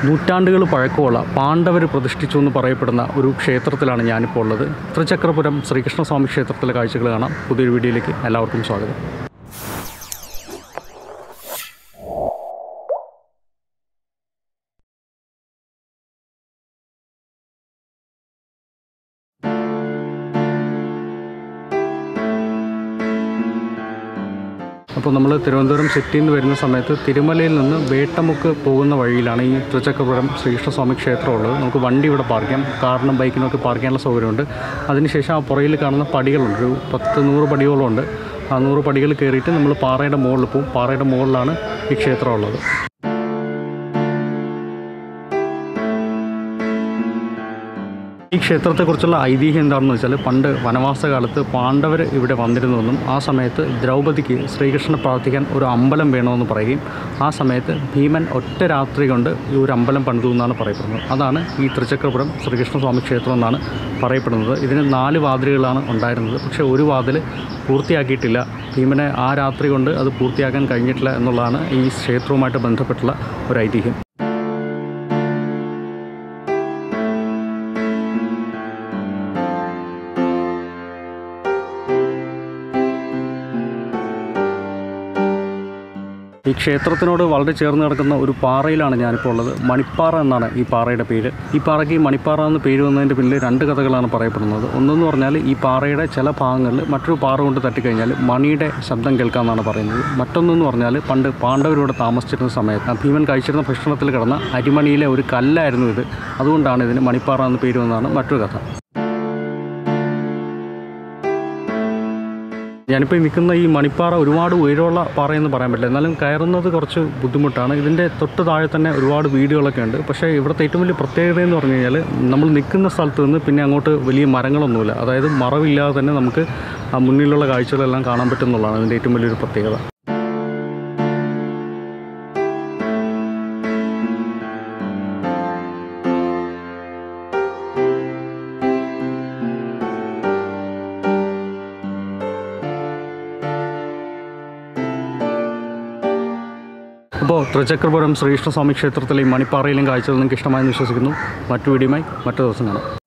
നൂറ്റാണ്ടുകൾ പഴക്കമുള്ള പാണ്ഡവർ പ്രതിഷ്ഠിച്ചു എന്ന് പറയപ്പെടുന്ന ഒരു ക്ഷേത്രത്തിലാണ് ഞാനിപ്പോൾ ഉള്ളത് തൃച്ചക്രപുരം ശ്രീകൃഷ്ണസ്വാമി ക്ഷേത്രത്തിലെ കാഴ്ചകൾ കാണാം പുതിയൊരു വീഡിയോയിലേക്ക് എല്ലാവർക്കും സ്വാഗതം അപ്പോൾ നമ്മൾ തിരുവനന്തപുരം സിറ്റിയിൽ നിന്ന് വരുന്ന സമയത്ത് തിരുമലയിൽ നിന്ന് വേട്ടമുക്ക് പോകുന്ന വഴിയിലാണ് ഈ തൃച്ചക്കപുരം ശ്രീകൃഷ്ണസ്വാമി ക്ഷേത്രം ഉള്ളത് നമുക്ക് വണ്ടി ഇവിടെ പാർക്ക് ചെയ്യാം കാറിനും ബൈക്കിനും ഒക്കെ പാർക്ക് ചെയ്യാനുള്ള സൗകര്യമുണ്ട് അതിനുശേഷം ആ പുറയിൽ കാണുന്ന പടികളുണ്ട് ഒരു പത്ത് നൂറ് പടിയോളം ഉണ്ട് ആ നൂറ് പടികൾ കയറിയിട്ട് നമ്മൾ പാറയുടെ മുകളിൽ പോകും പാറയുടെ മുകളിലാണ് ഈ ക്ഷേത്രം ഉള്ളത് ഈ ക്ഷേത്രത്തെക്കുറിച്ചുള്ള ഐതിഹ്യം എന്താണെന്ന് വെച്ചാൽ പണ്ട് വനവാസ കാലത്ത് പാണ്ഡവർ ഇവിടെ വന്നിരുന്നുവെന്നും ആ സമയത്ത് ദ്രൗപദിക്ക് ശ്രീകൃഷ്ണനെ പ്രാർത്ഥിക്കാൻ ഒരു അമ്പലം വേണമെന്ന് പറയുകയും ആ സമയത്ത് ഭീമൻ ഒറ്റ രാത്രി കൊണ്ട് ഈ ഒരു അമ്പലം പണിതു എന്നാണ് പറയപ്പെടുന്നത് അതാണ് ഈ തൃച്ചക്രപുരം ശ്രീകൃഷ്ണസ്വാമി ക്ഷേത്രം എന്നാണ് പറയപ്പെടുന്നത് ഇതിന് നാല് വാതിലുകളാണ് ഉണ്ടായിരുന്നത് പക്ഷേ ഒരു വാതിൽ പൂർത്തിയാക്കിയിട്ടില്ല ഭീമനെ ആ രാത്രി കൊണ്ട് അത് പൂർത്തിയാക്കാൻ കഴിഞ്ഞിട്ടില്ല എന്നുള്ളതാണ് ഈ ക്ഷേത്രവുമായിട്ട് ബന്ധപ്പെട്ടുള്ള ഒരു ഐതിഹ്യം ഈ ക്ഷേത്രത്തിനോട് വളരെ ചേർന്ന് കിടക്കുന്ന ഒരു പാറയിലാണ് ഞാനിപ്പോൾ ഉള്ളത് മണിപ്പാറ എന്നാണ് ഈ പാറയുടെ പേര് ഈ പാറയ്ക്ക് ഈ മണിപ്പാറ എന്ന് പേര് വന്നതിൻ്റെ പിന്നിൽ രണ്ട് കഥകളാണ് പറയപ്പെടുന്നത് ഒന്നെന്ന് പറഞ്ഞാൽ ഈ പാറയുടെ ചില ഭാഗങ്ങളിൽ മറ്റൊരു പാറ കൊണ്ട് തട്ടിക്കഴിഞ്ഞാൽ മണിയുടെ ശബ്ദം കേൾക്കാമെന്നാണ് പറയുന്നത് മറ്റൊന്നെന്ന് പറഞ്ഞാൽ പണ്ട് പാണ്ഡവരോട് താമസിച്ചിരുന്ന സമയത്ത് ഭീമൻ കഴിച്ചിരുന്ന ഭക്ഷണത്തിൽ കിടന്ന അരിമണിയിലെ ഒരു കല്ലായിരുന്നു ഇത് അതുകൊണ്ടാണ് ഇതിന് മണിപ്പാറ എന്ന് പേര് വന്നതാണ് മറ്റൊരു കഥ ഞാനിപ്പോൾ ഈ നിൽക്കുന്ന ഈ മണിപ്പാറ ഒരുപാട് ഉയരമുള്ള പാറയെന്ന് പറയാൻ പറ്റില്ല എന്നാലും കയറുന്നത് കുറച്ച് ബുദ്ധിമുട്ടാണ് ഇതിൻ്റെ തൊട്ട് താഴെ തന്നെ ഒരുപാട് വീടുകളൊക്കെ ഉണ്ട് പക്ഷേ ഇവിടുത്തെ ഏറ്റവും വലിയ പ്രത്യേകത എന്ന് പറഞ്ഞു കഴിഞ്ഞാൽ നമ്മൾ നിൽക്കുന്ന സ്ഥലത്ത് നിന്ന് പിന്നെ അങ്ങോട്ട് വലിയ മരങ്ങളൊന്നുമില്ല അതായത് മറവില്ലാതെ തന്നെ നമുക്ക് ആ മുന്നിലുള്ള കാഴ്ചകളെല്ലാം കാണാൻ പറ്റുന്നുള്ളതാണ് ഇതിൻ്റെ ഏറ്റവും വലിയൊരു പ്രത്യേകത അപ്പോൾ തൃച്ചക്രപുരം ശ്രീകൃഷ്ണസ്വാമി ക്ഷേത്രത്തിലെ ഈ മണിപ്പാറയിലും കാഴ്ചകൾ നിങ്ങൾക്ക് ഇഷ്ടമായെന്ന് വിശ്വസിക്കുന്നു മറ്റു വീഡിയോയുമായി മറ്റു ദിവസം കാണാം